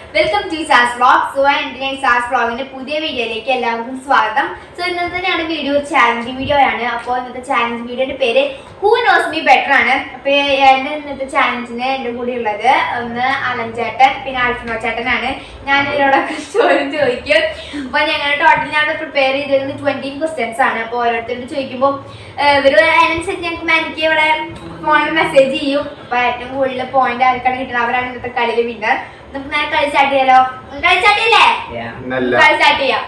Welcome to Saas vlog so എൻ്റെ സാസ് വ്ളോഗിന്റെ പുതിയ വീഡിയോയിലേക്ക് എല്ലാവർക്കും സ്വാഗതം സോ ഇന്നത്തെ ഞങ്ങളുടെ വീഡിയോ ചാലഞ്ച് വീഡിയോ ആണ് അപ്പോൾ ഇന്നത്തെ ചാലഞ്ച് വീഡിയോയുടെ പേര് ഹൂ നോസ് മീ ബെറ്റർ ആണ് അപ്പോൾ എൻ്റെ ഇന്നത്തെ ചാലഞ്ചിന് എൻ്റെ കൂടെ ഉള്ളത് ഒന്ന് അലൻ ചേട്ടൻ പിന്നെ ആൽഫിനോ ചേട്ടനാണ് ഞാൻ ഇവരോടൊക്കെ ചോദ്യം ചോദിക്കും അപ്പോൾ ഞങ്ങൾ ടോട്ടൽ ഞാൻ പ്രിപ്പയർ ചെയ്തിരുന്നത് ട്വൻറ്റീൻ ക്വസ്റ്റ്യൻസ് ആണ് അപ്പോൾ ഓരോരുത്തരോട് ചോദിക്കുമ്പോൾ ഇവർ അതിനനുസരിച്ച് ഞങ്ങൾക്ക് എനിക്ക് ഇവിടെ ഫോണിൽ മെസ്സേജ് ചെയ്യും അപ്പോൾ ഏറ്റവും കൂടുതൽ പോയിന്റ് ആർക്കാണ് കിട്ടുന്നത് അവരാണ് ഇന്നത്തെ കളിയിൽ വിന്നർ നമുക്ക് നേരെ കളി സ്റ്റാർട്ട് ചെയ്യാലോ കളി സ്റ്റാർട്ട് ചെയ്യല്ലേ നല്ല കളി സ്റ്റാർട്ട് ചെയ്യാം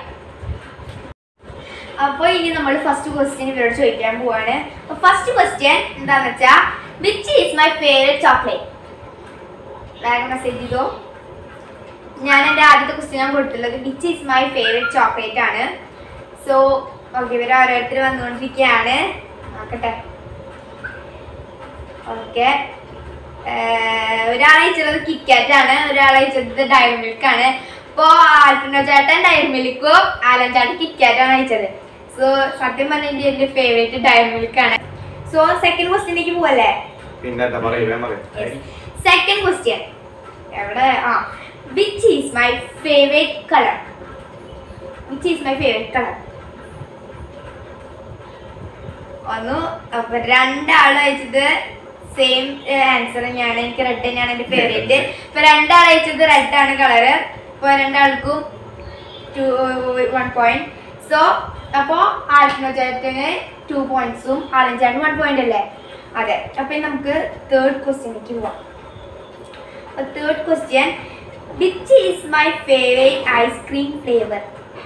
അപ്പോൾ ഇനി നമ്മൾ ഫസ്റ്റ് ക്വസ്റ്റ്യൻ ഇവരോട് ചോദിക്കാൻ പോവാണ് ഫസ്റ്റ് ക്വസ്റ്റ്യൻ എന്താന്ന് വെച്ചാ which is my favourite chocolate വേഗം മെസ്സേജ് ചെയ്തോ ഞാൻ എൻ്റെ ആദ്യത്തെ ക്വസ്റ്റ്യൻ ഞാൻ കൊടുത്തുള്ളത് which is my favourite chocolate ആണ് സോ ഓക്കെ ഇവർ ഓരോരുത്തർ വന്നുകൊണ്ടിരിക്കുകയാണ് നോക്കട്ടെ ഓക്കെ ഒരാൾ അയച്ചത് കിക്കാറ്റ് ആണ് ഒരാൾ അയച്ചത് ഡയറി മിൽക്ക് ആണ് ഇപ്പോ ആൽഫിനോ ചേട്ടൻ ഡയറി മിൽക്കും ആലൻ ചേട്ടൻ കിക്കാറ്റ് ആണ് അയച്ചത് സോ സത്യം പറഞ്ഞാൽ എന്റെ ഫേവറേറ്റ് ഡയറി മിൽക്ക് ആണ് സോ സെക്കൻഡ് ക്വസ്റ്റ്യനിലേക്ക് പോവല്ലേ പിന്നെ എന്താ പറയുക പറയും സെക്കൻഡ് ക്വസ്റ്റ്യൻ എവിടെ ആ which is my favourite colour which is my favourite colour ഒന്ന് അപ്പൊ രണ്ടാൾ അയച്ചത് സെയിം ആൻസർ തന്നെയാണ് എനിക്ക് റെഡ് തന്നെയാണ് എന്റെ ഫേവറേറ്റ് ഇപ്പൊ രണ്ടാൾ അയച്ചത് റെഡ് ആണ് കളറ് ഇപ്പൊ രണ്ടാൾക്കും ടു വൺ പോയിന്റ് സോ അപ്പോ ആൽഫിനോ ചേട്ടന് ടു പോയിന്റ്സും ആലൻ ചേട്ടന് വൺ പോയിന്റ് അല്ലേ അതെ അപ്പൊ ഇനി നമുക്ക് തേർഡ് ക്വസ്റ്റ്യനിലേക്ക് പോവാം third question which is my favourite ice cream flavour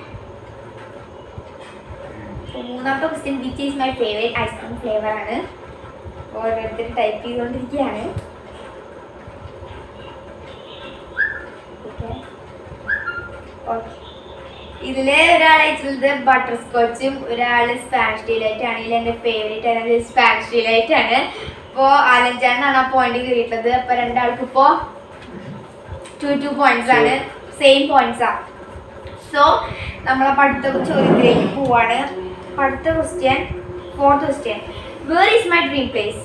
മൂന്നാമത്തെ question which is my favourite ice cream flavour ആണ് ഓരോരുത്തർ ടൈപ്പ് ചെയ്തുകൊണ്ടിരിക്കുകയാണ് ഓക്കെ ഇതില് ഒരാൾ അയച്ചിട്ടുള്ളത് ബട്ടർ സ്കോച്ചും ഒരാൾ സ്പാനിഷ് ഡിലൈറ്റ് ആണ് ഇതിൽ എൻ്റെ ഫേവറേറ്റ് ആണ് സ്പാനിഷ് ഡിലൈറ്റ് ആണ് ഇപ്പോൾ ആലഞ്ചാണ് ആ പോയിന്റ് കിട്ടിയിട്ടുള്ളത് അപ്പോൾ രണ്ടാൾക്ക് ഇപ്പോൾ ടു ടു പോയിന്റ്സ് ആണ് സെയിം പോയിന്റ്സ് ആണ് സോ നമ്മളപ്പോൾ അടുത്ത ചോദ്യത്തിലേക്ക് പോവാണ് അപ്പൊ അടുത്ത question fourth question where is my dream place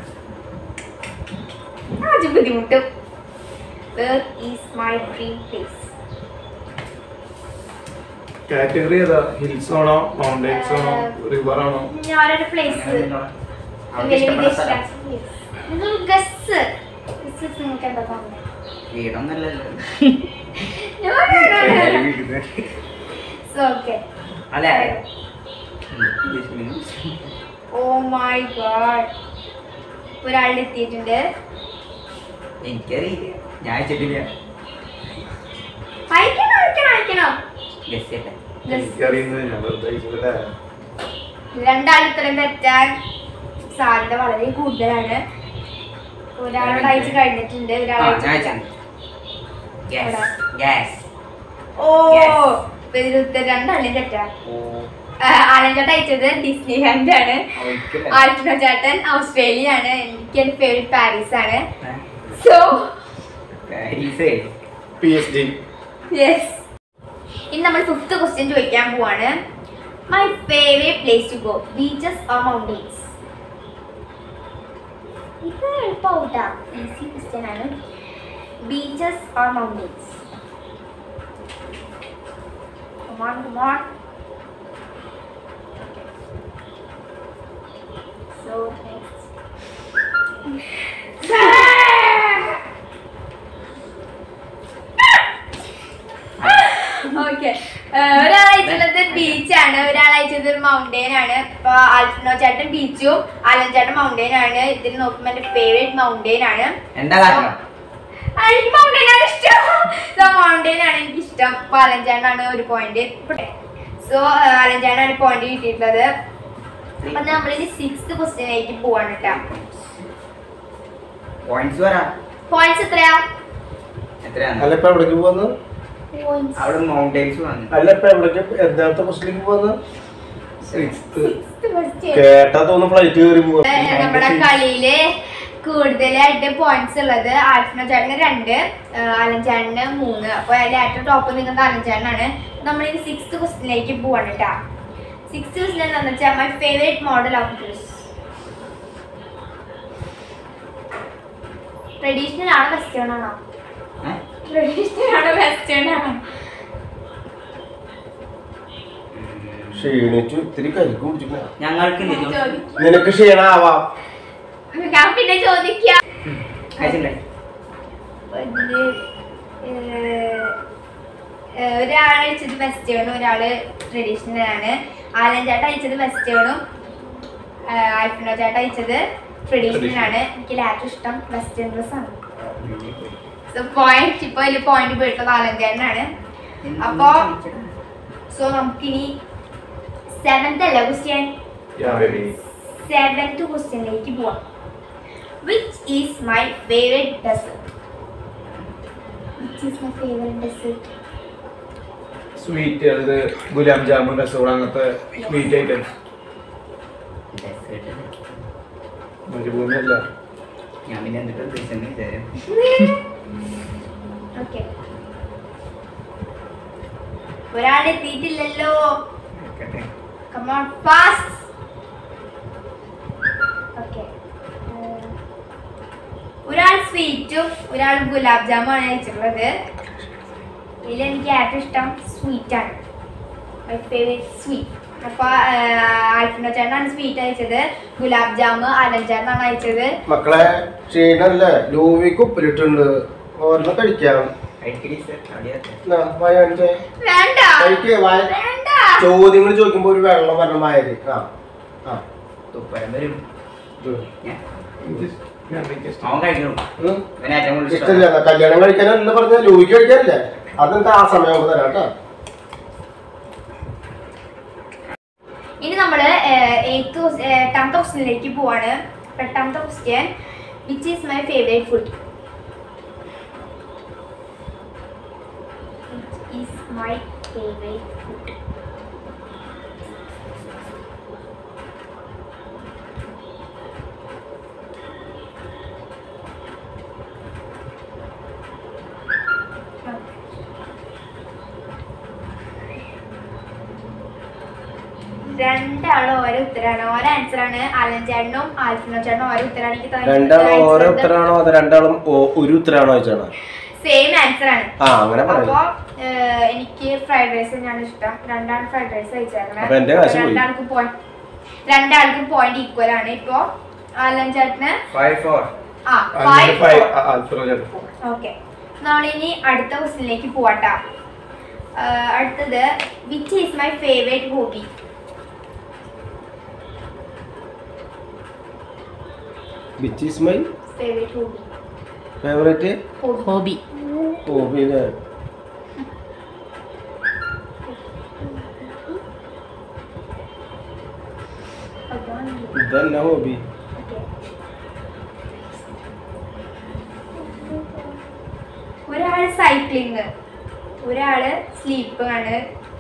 അത് ബുദ്ധിമുട്ടും where is my dream place category ഏതാ ഹിൽസ് ആണോ മൗണ്ടൻസ് ആണോ റിവർ ആണോ ഞാനൊരു പ്ലേസ് നിങ്ങൾ ഗസ് നിങ്ങൾക്ക് എന്താ തോന്നുന്നത് വീടൊന്നല്ലല്ലോ സോ ഓക്കെ അല്ലേ ഓ മൈ ഗോഡ് ഒരാളുടെ എത്തിയിട്ടുണ്ട് എനിക്കറിയില്ല ഞാൻ അയച്ചിട്ടില്ല അയക്കണം അയക്കണം അയക്കണം ഗസ് ചെയ്യട്ടെ Guess. എനിക്കറിയുന്നത് ഞാൻ വെറുതെ അയച്ചതല്ലേ. രണ്ടാൾ ഇത്രയും തെറ്റാൻ സാധ്യത വളരെ കൂടുതലാണ് ഒരാളോട് അയച്ചു കഴിഞ്ഞിട്ടുണ്ട് ഒരാൾ ആ ഞാൻ അയച്ചിട്ടില്ല. അയച്ചു ഗ്യാസ് ഗ്യാസ് ഓ Yes. ഇപ്പൊ ഇതിൽ ഉത്തരം രണ്ടാളും തെറ്റാ ആലഞ്ചേട്ടൻ അയച്ചത് ഡിസ്നി ലാൻഡ് ആണ് ആൽഫിനോ ചേട്ടൻ ഓസ്ട്രേലിയ ആണ് എനിക്ക് എന്റെ ഫേവറേറ്റ് പാരീസ് ആണ് സോ പാരീസേ PSG. യെസ് ഇനി നമ്മൾ ഫിഫ്ത്ത് ക്വസ്റ്റ്യൻ ചോദിക്കാൻ പോവാണ് my favourite place to go beaches or mountains ഇത് എളുപ്പമാവൂട്ടാ ഈസി ക്വസ്റ്റ്യൻ ആണ് beaches or mountains Come on, come on. So next. Okay ഒരാൾ അയച്ചുള്ളത് ബീച്ചാണ് ഒരാൾ അയച്ചത് മൗണ്ടെയിൻ ആണ് ഇപ്പൊ ആൽഫിനോ ചേട്ടൻ ബീച്ചും ആലൻ ചേട്ടൻ മൗണ്ടെയിൻ ആണ് ഇതിൽ നോക്കുമ്പോൾ എന്റെ ഫേവറേറ്റ് മൗണ്ടെയിൻ ആണ് എന്താ കാരണം ആ, എനിക്ക് മൗണ്ടെയിൻ ആണ് ഇഷ്ടം സോ മൗണ്ടെയിൻ ആണ് എനിക്ക് ഇഷ്ടം അപ്പൊ ആലൻ ചേട്ടനാണ് ഒരു പോയിന്റ് സോ ആലൻ ചേട്ടനാണ് പോയിന്റ് കിട്ടിയിട്ടുള്ളത് അപ്പൊ നമ്മളിനി സിക്സ്ത് ക്വസ്റ്റ്യനിലേക്ക് പോവാണ് കേട്ടോ പോയിന്റ്സ് പറ പോയിന്റ്സ് എത്രയാ എത്രയാണ് അല്ല ഇപ്പൊ എവിടേക്ക് പോകുന്നു പോയിന്റ്സ് അവിടെ മൗണ്ടൻസ് വന്നു അല്ല ഇപ്പൊ എവിടേക്ക് എത്രാമത്തെ ക്വസ്റ്റിലേക്ക് പോകുന്നു സിക്സ്ത് ക്വസ്റ്റ്യൻ കേട്ടാ തോന്നുന്നു ഫ്ലൈറ്റ് കയറി പോവാ നമ്മുടെ കളിയില് കൂടുതലായിട്ട് പോയിന്റ്സ് ഉള്ളത് ആൽഫിനോ ചേട്ടന് രണ്ട് അലൻ ചേട്ടന് മൂന്ന് അപ്പൊ അതിൽ ഏറ്റവും ടോപ്പ് നിൽക്കുന്നത് അലൻ ചേട്ടനാണ് നമ്മൾ ഇനി സിക്സ്ത് ക്വസ്റ്റിനിലേക്ക് പോവാണ് കേട്ടാ സിക്സ്ത് ക്വസ്റ്റ്യൻ എന്താണെന്ന് വെച്ചാൽ my favourite model of dress traditional ആണോ വെസ്റ്റേൺ ആണോ ട്രഡീഷണൽ ആണോ വെസ്റ്റേൺ ആണ് ക്ഷീണിച്ചു ഇത്തിരി കരിക്ക് കുടിച്ചിട്ടില്ല ഞങ്ങൾക്ക് ചോദിക്കും. നിനക്ക് ക്ഷീണാവാം ഞാൻ പിന്നെ ചോദിക്കാം അയച്ചിട്ടുണ്ടായി ഇതില്, ഏഹ്, ഏഹ്, ഒരാൾ അയച്ചത് വെസ്റ്റേണും ഒരാള് ട്രഡീഷണൽ ആണ് ആലൻ ചേട്ടൻ അയച്ചത് വെസ്റ്റേണും ആൽഫിനോ ചേട്ടൻ അയച്ചത് ട്രഡീഷണൽ ആണ് എനിക്ക് ലാറ്റ് ഇഷ്ടം വെസ്റ്റേൺ ഡ്രസ് ആണ് സോ പോയിന്റ് ഇപ്പൊ ഇതിൽ പോയിന്റ് പോയിട്ടുള്ളത് ആലൻ ചേട്ടനാണ് അപ്പോ സോ നമുക്കിനി സെവൻത് അല്ല ക്വസ്റ്റ്യൻ Yeah, baby. സെവൻത് ക്വസ്റ്റ്യനിലേക്ക് പോവാം which is my favourite dessert which is my favourite dessert sweet അത് ഗുലാബ് ജാമുൻ രസഗുള അങ്ങനത്തെ സ്വീറ്റ് ഐറ്റംസ് മരുഭൂമിയല്ല ഞാൻ പിന്നെ എന്നിട്ട് ഉദ്ദേശിച്ചെന്ന് വിചാരം ഓക്കെ ഒരാൾ എത്തിയിട്ടില്ലല്ലോ ആയിക്കോട്ടെ. കമോൺ ഫാസ്റ്റ് ഓക്കെ ഒരാൾ സ്വീറ്റും ഒരാൾ ഗുലാബ് ജാമുമാണ് അയച്ചിട്ടുള്ളത് ഇതിൽ എനിക്ക് ഏറ്റവും ഇഷ്ടം സ്വീറ്റ് ആണ് മൈ ഫേവറേറ്റ് സ്വീറ്റ് അപ്പൊ ആൽഫിനോ ചേട്ടനാണ് സ്വീറ്റ് അയച്ചത് ഗുലാബ് ജാമ് അലൻ ചേട്ടനാണ് അയച്ചത് മക്കളെ ക്ഷീണല്ലേ ലൂവിക്ക് ഉപ്പിലിട്ടുണ്ട് ഓരോന്ന് കഴിക്കാം കഴിക്കടി സർ അടിയാത്ത എന്നാ, വായ കാണിച്ചേ. വേണ്ട കഴിക്ക്, വായ. വേണ്ട ചോദ്യങ്ങൾ ചോദിക്കുമ്പോ ഒരു വെള്ളം പറഞ്ഞ മാതിരി ആ ആ തുപ്പരം വരും ഉം. ഞാൻ- ഞാൻ ഇഷ്ടം. അവൻ കഴിക്കണം ഉം. ഇവന് ഏറ്റവും കൂടുതൽ ഇഷ്ടം ഇഷ്ടമില്ല എന്നാ കല്യാണം കഴിക്കാനല്ല പറഞ്ഞ ലൂവിക്ക് കഴിക്കാനില്ലേ അതെന്താ ആ സമയം ആവുമ്പോ തരാം കേട്ടോ ഇനി നമ്മൾ എയ്ത്ത് എട്ടാമത്തെ ക്വസ്റ്റ്യനിലേക്ക് പോവാണ് എട്ടാമത്തെ question which is my favourite food is my favourite food രണ്ടാളും ഓരോ ഉത്തരാണ് ഓരോ ആൻസർ ആണ് അലൻ ചേട്ടനും ആൽഫിനോ ചേട്ടനും ഓരോ ഉത്തരാണ് എനിക്ക് രണ്ടാളും ഓരോ ഉത്തരാണോ അത് രണ്ടാളും ഓ- ഒരു ഉത്തരാണോ വെച്ചാണ് സെയിം ആൻസർ ആണ് ആ അങ്ങനെ അപ്പൊ പറയാം ഏഹ്, എനിക്ക് ഫ്രൈഡ് റൈസ് തന്നെയാണ് ഇഷ്ടം രണ്ടാളും ഫ്രൈഡ് റൈസ് കഴിച്ചേക്കണേ അപ്പൊ എന്റെ കാശ് പോയി. രണ്ടാൾക്കും പോയിന്റ് രണ്ടാൾക്കും പോയിന്റ് ഈക്വൽ ആണ് ഇപ്പൊ അലൻ ചേട്ടന് ഫൈവ് ഫോർ ആ അങ്ങനെ ഫൈവ് ഫൈവ് ആൽഫ്രോ ചേട്ടൻ ഓക്കെ നമ്മളിനി അടുത്ത ക്വസ്റ്റിനിലേക്ക് പോവാട്ടാ ആഹ് അടുത്തത് which is my favourite hobby which is my favourite hobby favourite hobby hobby അല്ലേ ഇതന്നെ ഹോബി ഒരാള് സൈക്ലിങ് ഒരാള് സ്ലീപ്പ് ആണ്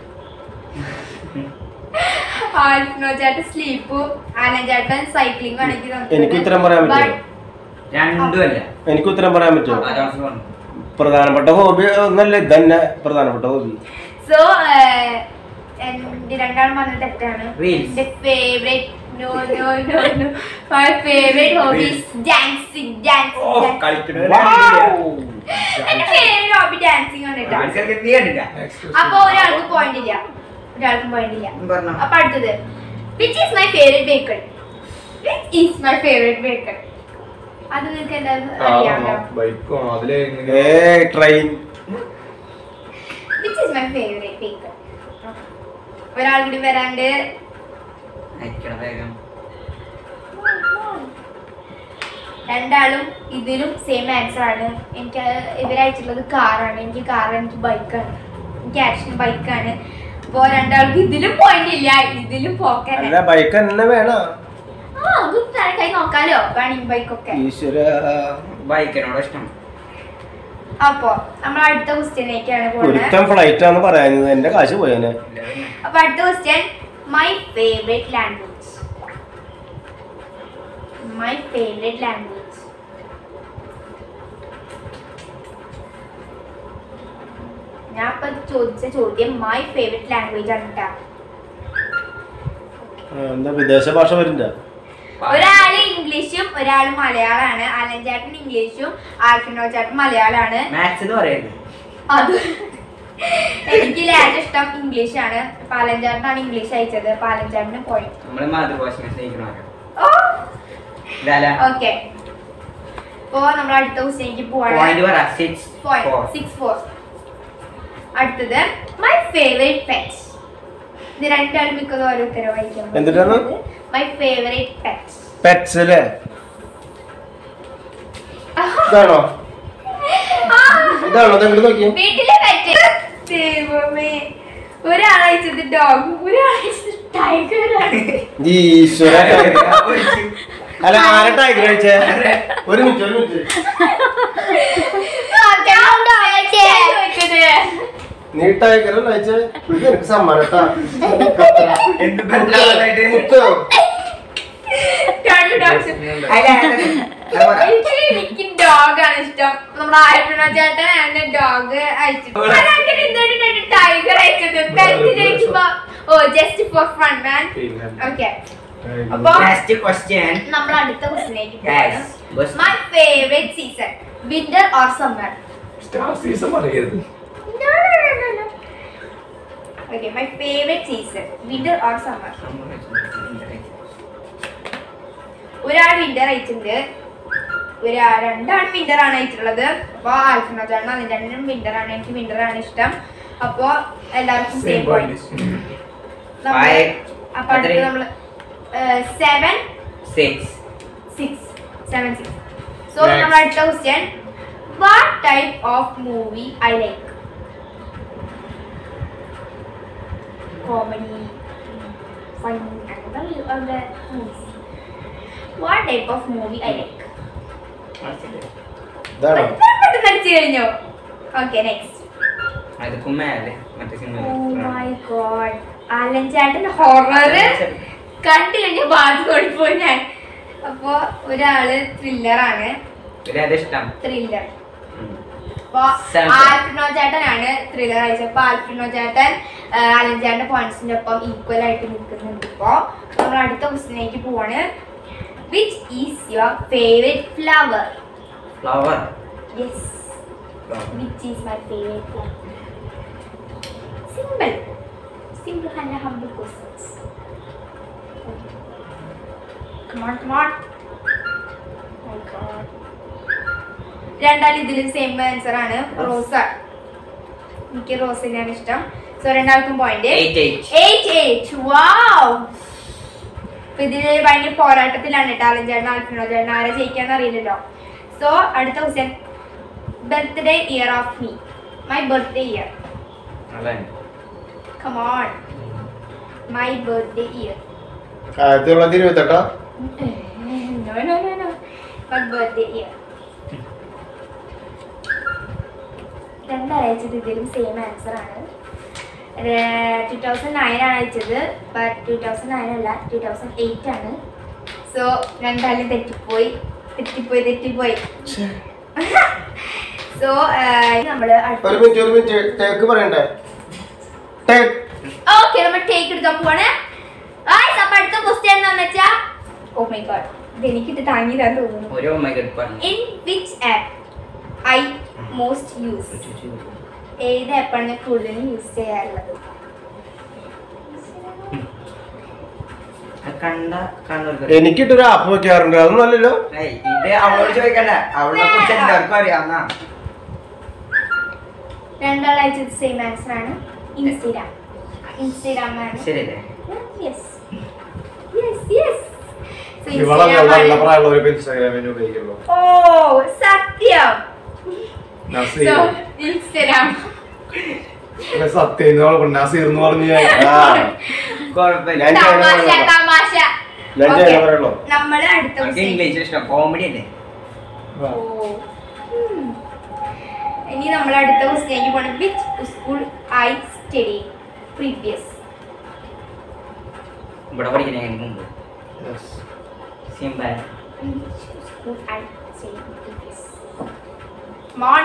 ആൽഫിനോ ചേട്ടൻ സ്ലീപ്പും ആനൻ ചേട്ടൻ സൈക്ലിംഗ് ആണ് എനിക്ക് തന്നത്. എനിക്ക് ഉത്തരം പറയാൻ പറ്റുമോ? But- രണ്ടും അല്ല എനിക്ക് ഉത്തരം പറയാൻ പറ്റുമോ ആ ജോൺസൺ പറഞ്ഞു പ്രധാനപ്പെട്ട ഹോബി ഒന്നല്ല ഇതന്നെ പ്രധാനപ്പെട്ട ഹോബി സോ എന്റെ രണ്ടാളും പറഞ്ഞത് തെറ്റാണ് Reels. എന്റെ favourite no no no no my favourite hobbies dancing oh dancing കളിക്കുന്നത് എന്റെ ഫേവറേറ്റ് ഹോബി ഡാൻസിങ് ആണ് കേട്ടോ നീ കണ്ടില്ല അപ്പൊ ഒരാൾക്ക് പോയിന്റ് ഇല്ല ഒരാൾക്കും പോയിന്റ് ഇല്ല പറഞ്ഞോ അപ്പൊ അടുത്തത് which is my favourite baker which is my favourite baker അത് നിങ്ങൾക്ക് എന്തായാലും അറിയാമല്ലോ ബൈക്കോ അതിലെ a train which is my favourite baker ഒരാൾ കൂടി വരാണ്ട് അയക്കണം വേഗം രണ്ടാളും ഇതിലും സെയിം ആൻസർ ആണ് എനിക്ക് ഇവരയച്ചിട്ടുള്ളത് കാറാണ് എനിക്ക് കാർ എനിക്ക് ബൈക്കാണ് എനിക്ക് ആക്ഷൻ ബൈക്കാണ് അപ്പൊ രണ്ടാൾക്ക് ഇതിലും പോയിന്റ് ഇല്ല ഇതിലും പോക്കന്നെ അല്ല ബൈക്ക് തന്നെ വേണ ആ അത് കൈ നോക്കാലോ വേണമെങ്കിൽ ബൈക്കൊക്കെ ഈശ്വര ബൈക്കിനോട് ഇഷ്ടം അപ്പൊ നമ്മൾ അടുത്ത ക്വസ്റ്റ്യനിലേക്കാണ് പോകുന്നത് ഒരുത്തൻ ഫ്ലൈറ്റ് ആന്ന് പറയാഞ്ഞത് എന്റെ കാശ് പോയേനെ അപ്പൊ അടുത്ത question my favourite language my favourite language ഞാൻ ഇപ്പൊ ചോദിച്ച ചോദ്യം മൈ ഫേവറേറ്റ് ലാംഗ്വേജ് ആണ് കേട്ടോ ആ, എന്താ വിദേശ ഭാഷ വരില്ല ഒരാള് ഇംഗ്ലീഷും ഒരാള് മലയാളാണ് അലൻ ചേട്ടൻ ഇംഗ്ലീഷും ആൽഫിനോ ചേട്ടൻ മലയാളാണ് മാത്സ് എന്ന് പറയരുത് അത് എനിക്ക് ലാൻഡ് ഇഷ്ടം ഇംഗ്ലീഷ് ആണ് പാലഞ്ചാട്ടിനാണ് ഇംഗ്ലീഷ് അയച്ചത് പാലഞ്ചാട്ടിന് പോയിന്റ് നമ്മള് മാതൃഭാഷനെ സ്നേഹിക്കണമല്ലോ ഓ ഇതാല ഓക്കെ അപ്പോ നമ്മൾ അടുത്ത ക്വസ്റ്റ്യനിലേക്ക് പോയിന്റ് പോവാണ് പറ six point four six four അടുത്തത് മൈ ഫേവറേറ്റ് പെറ്റ് ഇത് രണ്ടാളും മിക്കതും ഓരോ ഉത്തരം വായിക്കണം എന്തിട്ടാണ്? മൈ ഫേവറേറ്റ് പെറ്റ് പെറ്റ്സ് അല്ലേ ഇതാണോ ഇതാണോ അതെങ്ങോട്ട് നോക്കിയേ വീട്ടിലെ പെറ്റ് ദൈവമേ ഒരാളയച്ചത് ഡോഗ് ഒരാളയച്ചത് ടൈഗർ ഈശ്വര അല്ല ആരെ ടൈഗർ കഴിച്ചേ ഒരു മിനിറ്റ് ഒരു മിനിറ്റ് നീ ടൈഗർ കഴിച്ചേ ഇത് എനിക്ക് സമ്മാനട്ടാ എന്ത് ബന്ധമായിട്ട്? കുത്തോ എനിക്ക് ഡോഗ് ആണ് ഇഷ്ടം നമ്മുടെ ആയിരത്തി ചേട്ടൻ എന്നെ ഡോഗ് അയച്ചിട്ട് ടൈഗർ അയച്ചത് പെറ്റ് ചോദിക്കുമ്പോ oh just for fun man okay അപ്പൊ Last question. നമ്മൾ അടുത്ത ക്വസ്റ്റിലേക്ക് Yes. Bus- my favourite season winter or summer star season പറയരുത് okay my favourite season winter or summer ഒരാൾ വിന്റർ അയച്ചിട്ടുണ്ട് ഒരാൾ രണ്ടാണ് വിന്റർ ആണ് അയച്ചിട്ടുള്ളത് അപ്പൊ ആൽഫിനോജാണ് അതിന്റെ രണ്ടും വിന്റർ ആണ് എനിക്ക് വിന്റർ ആണ് ഇഷ്ടം അപ്പൊ എല്ലാവർക്കും same same point point Five. അപ്പൊ അടുത്ത് എത്രയായി? നമ്മള് seven Six. Six seven six so Next. നമ്മൾ അടുത്ത question what type of movie I like comedy fun അങ്ങനത്തെ movies what type of movie I like ഇതാണോ പെട്ടെന്ന് അടിച്ചു കഴിഞ്ഞോ ഓക്കെ നെക്സ്റ്റ് അത് കുമ്മയല്ലേ മറ്റേ oh my cinema God Aalan ചേട്ടൻ ഹൊറർ കണ്ടു കഴിഞ്ഞ ബാധ കൊടുപ്പോയി ഞാൻ അപ്പൊ ഒരാള് ത്രില്ലർ ആണ് ഒരു ഇഷ്ടം ത്രില്ലർ ഉം. അപ്പൊ Seven. ആൽഫിനോ ചേട്ടനാണ് ത്രില്ലർ അയച്ചത് അപ്പൊ ആൽഫിനോ ചേട്ടൻ അലൻ ചേട്ടന്റെ പോയിന്റ്സിന്റെ ഒപ്പം ഈക്വൽ ആയിട്ട് നിൽക്കുന്നുണ്ട് ഇപ്പൊ നമ്മൾ അടുത്ത ക്വസ്റ്റിലേക്ക് പോവാണ് which is your favourite flower Flower. Yes which is my favourite flower simple simple and humble questions Come on, come on. Oh God. രണ്ടാളും ഇതിൽ സെയിം ആൻസർ ആണ് റോസ എനിക്ക് റോസിനെയാണ് ഇഷ്ടം സോ രണ്ടാൾക്കും point Eight, eight. Eight eight wow അപ്പൊ ഇതില് ഭയങ്കര പോരാട്ടത്തിലാണ് കേട്ടോ അലൻ ചേട്ടൻ ആൽഫിനോ ചേട്ടൻ ആരെ ജയിക്കാന്ന് അറിയില്ലല്ലോ സോ അടുത്ത question birthday year of me my birthday year നല്ലതാണ്. കമോൺ മൈ ബർത്ത്ഡേ ഇയർ ആയിരത്തി തൊള്ളായിരത്തി ഇരുപത്തെട്ടാ no no no no my birthday year രണ്ടാഴ്ച ഇതിലും സെയിം ആൻസർ ആണ് ടു തൗസൻഡ് നയൻ ആണ് അയച്ചത് ബട്ട് ടു തൗസൻഡ് നയൻ അല്ല ടു തൗസൻഡ് എയ്റ്റ് ആണ് സോ രണ്ടാളും തെറ്റിപ്പോയി തെറ്റിപ്പോയി തെറ്റിപ്പോയി സോ നമ്മള് ഒരു മിനിറ്റ് ഒരു മിനിറ്റ് ടേക്ക് പറയണ്ടേ ടേക്ക് ഓക്കെ നമ്മൾ ടേക്ക് എടുക്കാൻ പോവാണ് Guys, അപ്പൊ അടുത്ത ക്വസ്റ്റ്യൻ എന്താന്ന് വെച്ചാ ഓ മൈ ഗോഡ് ഇത് എനിക്കിട്ട് താങ്ങിയതാന്ന് തോന്നുന്നു ഒരു oh my God പറഞ്ഞു. In which app I most use ഏത് ആപ്പാണ് ഞാൻ കൂടുതലും യൂസ് ചെയ്യാറുള്ളത് അത് കണ്ട കാണുന്നവർക്ക് എനിക്കിട്ടൊരു ആപ്പ് വെക്കാറുണ്ട് അതൊന്നും അല്ലല്ലോ ഏയ്, ഇത് അവളോട് ചോദിക്കണ്ട അവളെ കുറിച്ച് എല്ലാവർക്കും അറിയാവുന്ന രണ്ടാളാഴ്ച സെയിം ആൻസർ ആണ് ഇൻസ്റ്റഗ്രാം ഇൻസ്റ്റഗ്രാം ആണ് ശരിയല്ലേ യെസ് യെസ് യെസ് ഇവളെ നല്ല പ്രായമുള്ളവരൊക്കെ ഇൻസ്റ്റാഗ്രാമിന് ഉപയോഗിക്കുള്ളൂ ഓ സത്യം നസീർ സോ ഇൻസ്റ്റഗ്രാം അല്ല, സത്യം എന്ന് പറഞ്ഞ നസീർ എന്ന് പറഞ്ഞു ആ, കുഴപ്പമില്ല ഞാൻ ചെയ്യാൻ തമാശ പറയുള്ളൂ. തമാശ ഞാൻ Okay. ചെയ്യാൻ പറയുള്ളൂ നമ്മള് അടുത്ത നമുക്ക് question. ഇംഗ്ലീഷ് ഇഷ്ടം കോമഡി അല്ലേ ഓ. ഉം. ഇനി നമ്മൾ അടുത്ത ക്വസ്റ്റ്യനിലേക്ക് പോകണം which school I study previous ഇവിടെ പഠിക്കുന്നതിന് മുമ്പ് simple school I study previous മോൺ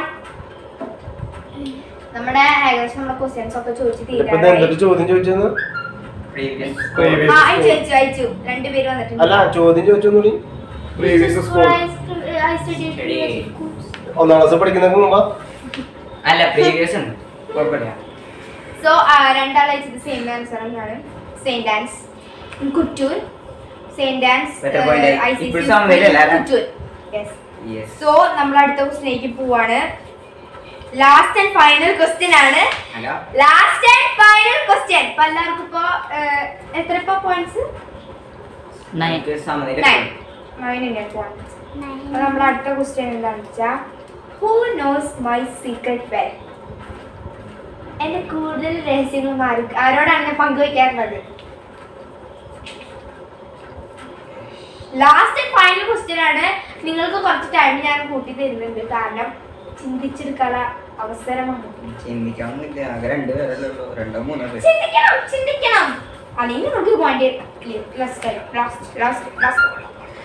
നമ്മുടെ ഏകദേശം നമ്മുടെ ക്വസ്റ്റ്യൻസ് ഒക്കെ ചോദിച്ച് ഇപ്പൊ ഇത് തീരാറായി എന്തൊരു ചോദ്യം ചോദിച്ചെന്ന് പ്രീവിയസ് Previous ആ school. അയച്ചു അയച്ചു അയച്ചു രണ്ടുപേര് വന്നിട്ടുണ്ട് അല്ല ചോദ്യം ചോദിച്ചൊന്നുകൂടി previous school I studied previous schools. ഒന്നാം ക്ലാസ് പഠിക്കുന്നതിന് മുമ്പാ അല്ല പ്രീവിയസ് ഉണ്ട് കുഴപ്പമില്ല സോ രണ്ടാൾ അയച്ചത് സെയിം ആൻസർ തന്നെയാണ് same dance Kuttoor same dance Better point ആയി. ഇപ്പോൾ സമയം വരില്ല, അല്ലേ? കുറ്റൂർ യെസ് യെസ് സോ നമ്മൾ അടുത്ത ക്വസ്റ്റിലേക്ക് പോവാണ് ലാസ്റ്റ് ആൻഡ് ഫൈനൽ ക്വസ്റ്റ്യൻ ആണ് hello last and final question ഇപ്പൊ എല്ലാവർക്കും ഇപ്പൊ ഏഹ്, എത്ര ഇപ്പൊ പോയിന്റ്സ് നമുക്ക് സമനില നയൻ നയൻ പോയിന്റ്സ് അപ്പൊ നമ്മൾ അടുത്ത ക്വസ്റ്റ്യൻ എന്താണെന്ന് വെച്ചാൽ who knows my secret well എന്റെ കൂടുതൽ രഹസ്യങ്ങളും ആര് ആരോടാണ് ഞാൻ പങ്കുവയ്ക്കാറുള്ളത് ലാസ്റ്റ് ആൻഡ് ഫൈനൽ ക്വസ്റ്റ്യൻ ആണ് നിങ്ങൾക്ക് കുറച്ച് ടൈം ഞാൻ കൂട്ടി തരുന്നുണ്ട് കാരണം ചിന്തിച്ചെടുക്കാനുള്ള അവസരമാണ് ചിന്തിക്കാവുന്നില്ല ആകെ രണ്ട് പേരല്ലേ ഉള്ളൂ രണ്ടോ മൂന്നോ പേര് ചിന്തിക്കണം ചിന്തിക്കണം അല്ലെങ്കിൽ നമുക്ക് point last last last last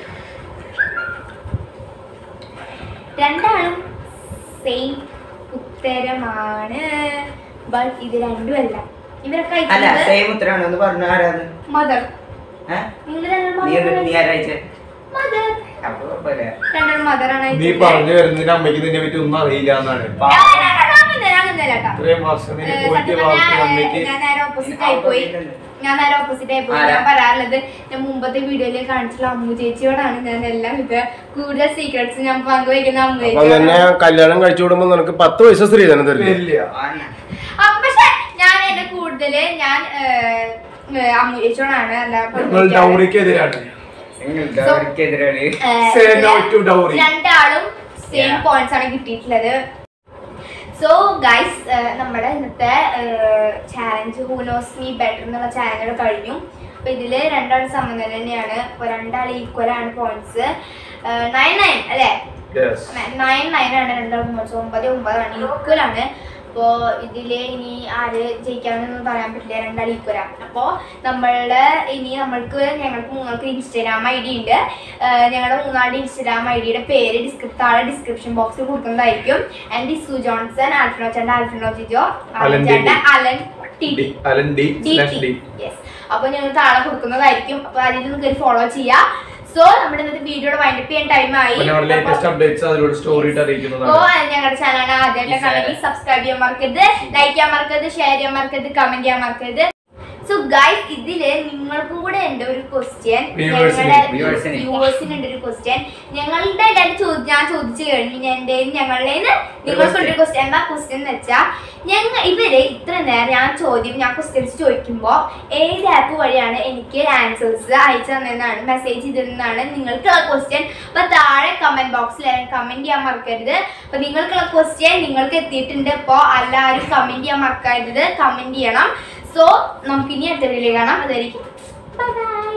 രണ്ടാളും സെയിം ഉത്തരമാണ് ബട്ട് ഇത് രണ്ടുമല്ല ഇവരൊക്കെ അല്ല അയച്ചത് സെയിം ഉത്തരമാണ് ഒന്ന് പറഞ്ഞു ആരാത് മദർ ഏഹ് നിങ്ങൾ നീ എന്ത്- നീ ആരായിച്ചേ മദർ അപ്പൊ കുഴപ്പമില്ല രണ്ടാളും മദറാണ് നീ പറഞ്ഞു വരുന്നതിന് അമ്മയ്ക്ക് നിന്നെ പറ്റി ഒന്നും അറിയില്ല എന്നാണ് ഇത്രയും വർഷം നിന്നെ പോയിട്ട് വളർത്തി അമ്മയ്ക്ക് ഞാൻ നേരെ ഓപ്പോസിറ്റ് ആയി പോയി ഞാൻ നേരെ ഓപ്പോസിറ്റ് ആയി പോയി ആരാ? ഞാൻ പറയാറുള്ളത് ഞാൻ മുമ്പത്തെ വീഡിയോയിൽ കാണിച്ചുള്ള അമ്മു ചേച്ചിയോടാണ് ഞാൻ എല്ലാം ഇത് കൂടുതൽ സീക്രട്സ് ഞാൻ പങ്കുവയ്ക്കുന്ന അമ്മു അപ്പൊ തന്നെ ചേച്ചിയോടാണ് കല്യാണം കഴിച്ചു വിടുമ്പോ നിനക്ക് പത്ത് പൈസ സ്ത്രീധനം തരില്ല ഇല്ല അപ്പൊ പക്ഷെ ഞാൻ എന്റെ കൂടുതല് ഞാൻ ഏഹ്, ഏഹ്, അമ്മു ചേച്ചിയോടാണ് അല്ല നമ്മൾ ഡൗറിക്കെതിരാണ് നിങ്ങൾക്കെതിരാണ് ഏഹ്, Say no ഇതില് to dowry. രണ്ടാളും സെയിം Yeah. പോയിന്റ്സ് ആണ് കിട്ടിയിട്ടുള്ളത് സോ ഗൈസ് നമ്മുടെ ഇന്നത്തെ ചാലഞ്ച് ഹൂനോസ് മീ ബെറ്റർ എന്നുള്ള ചാലഞ്ച് കഴിഞ്ഞു അപ്പൊ ഇതില് രണ്ടാൾ സമനില തന്നെയാണ് അപ്പൊ രണ്ടാൾ ഈക്വൽ ആണ് പോയിന്റ്സ് നയൻ നയൻ അല്ലേ യെസ് നയൻ നയൻ ആണ് രണ്ടാളും പോയിന്റ്സ് ഒമ്പത് ഒമ്പതാണ് ഈക്വൽ ആണ് അപ്പോൾ ഇതിൽ ഇനി ആര് ജയിക്കാമെന്നൊന്നും പറയാൻ പറ്റില്ല രണ്ടാൾ ഈക്വലാണ് അപ്പോൾ നമ്മളുടെ ഇനി നമ്മൾക്ക് ഞങ്ങൾക്ക് മൂന്നാൾക്ക് ഇൻസ്റ്റാഗ്രാം ഐ ഡി ഉണ്ട് ആഹ് ഞങ്ങളുടെ മൂന്നാളുടെ ഇൻസ്റ്റാഗ്രാം ഐ ഡിയുടെ പേര് ഡിസ്ക്രിപ് താഴെ ഡിസ്ക്രിപ്ഷൻ ബോക്സിൽ കൊടുക്കുന്നതായിരിക്കും ആൻഡ് ഡിസു ജോൺസൺ ആൽഫിനോ ചേട്ടൻ ആൽഫിനോ ജിജോ അലൻ ടി. ചേട്ടൻ Alan T D Alan D slash D yes അപ്പോൾ ഞങ്ങൾ താഴെ കൊടുക്കുന്നതായിരിക്കും അപ്പോൾ അതിൽ നിങ്ങൾക്ക് ഫോളോ ചെയ്യാം സോ നമ്മുടെ ഇന്നത്തെ വീഡിയോയുടെ വൈൻഡപ്പ് ചെയ്യാൻ ടൈം ആയി പിന്നെ നമ്മുടെ ലേറ്റസ്റ്റ് അപ്ഡേറ്റ്സ് അതിലൂടെ സ്റ്റോറി ഇട്ട് ഓ അറിയിക്കുന്നതാണ് ഞങ്ങളുടെ ചാനൽ ആദ്യമായിട്ട് കണ്ടെങ്കിൽ സബ്സ്ക്രൈബ് ചെയ്യാൻ മറക്കരുത് ലൈക്ക് ചെയ്യാൻ മറക്കരുത് ഷെയർ ചെയ്യാൻ മറക്കരുത് കമന്റ് ചെയ്യാൻ മറക്കരുത് സോ ഗൈസ് ഇതില് നിങ്ങൾക്കും കൂടെ ഉണ്ട് ഒരു ക്വസ്റ്റ്യൻ Viewers ന്, viewers ന്. വ്യൂവേഴ്സിന് ഉണ്ട് ഒരു ക്വസ്റ്റ്യൻ ഞങ്ങളുടെ ഇടയിൽ ചോദി- ഞാൻ ചോദിച്ചു കഴിഞ്ഞു എന്റെ ഞങ്ങളുടെ നിങ്ങൾക്കുണ്ട് ഒരു ക്വസ്റ്റ്യൻ എന്താ ക്വസ്റ്റ്യൻ എന്ന് വെച്ചാൽ ഞങ്ങൾ ഇവര് ഇത്ര നേരം ഞാൻ ചോദ്യം ഞാൻ ക്വസ്റ്റ്യൻസ് ചോദിക്കുമ്പോൾ ഏത് ആപ്പ് വഴിയാണ് എനിക്ക് ആൻസേഴ്സ് അയച്ചു തന്നതെന്നാണ് മെസ്സേജ് ചെയ്തതെന്നാണ് നിങ്ങൾക്കുള്ള ക്വസ്റ്റ്യൻ അപ്പൊ താഴെ കമന്റ് ബോക്സിൽ കമന്റ് ചെയ്യാൻ മറക്കരുത് അപ്പൊ നിങ്ങൾക്കുള്ള ക്വസ്റ്റ്യൻ നിങ്ങൾക്ക് എത്തിയിട്ടുണ്ട് ഇപ്പോൾ എല്ലാവരും കമന്റ് ചെയ്യാൻ മറക്കരുത് കമന്റ് ചെയ്യണം സോ നമുക്കിനി അടുത്ത വീഡിയോ കാണാം അതായിരിക്കും ബൈ ബൈ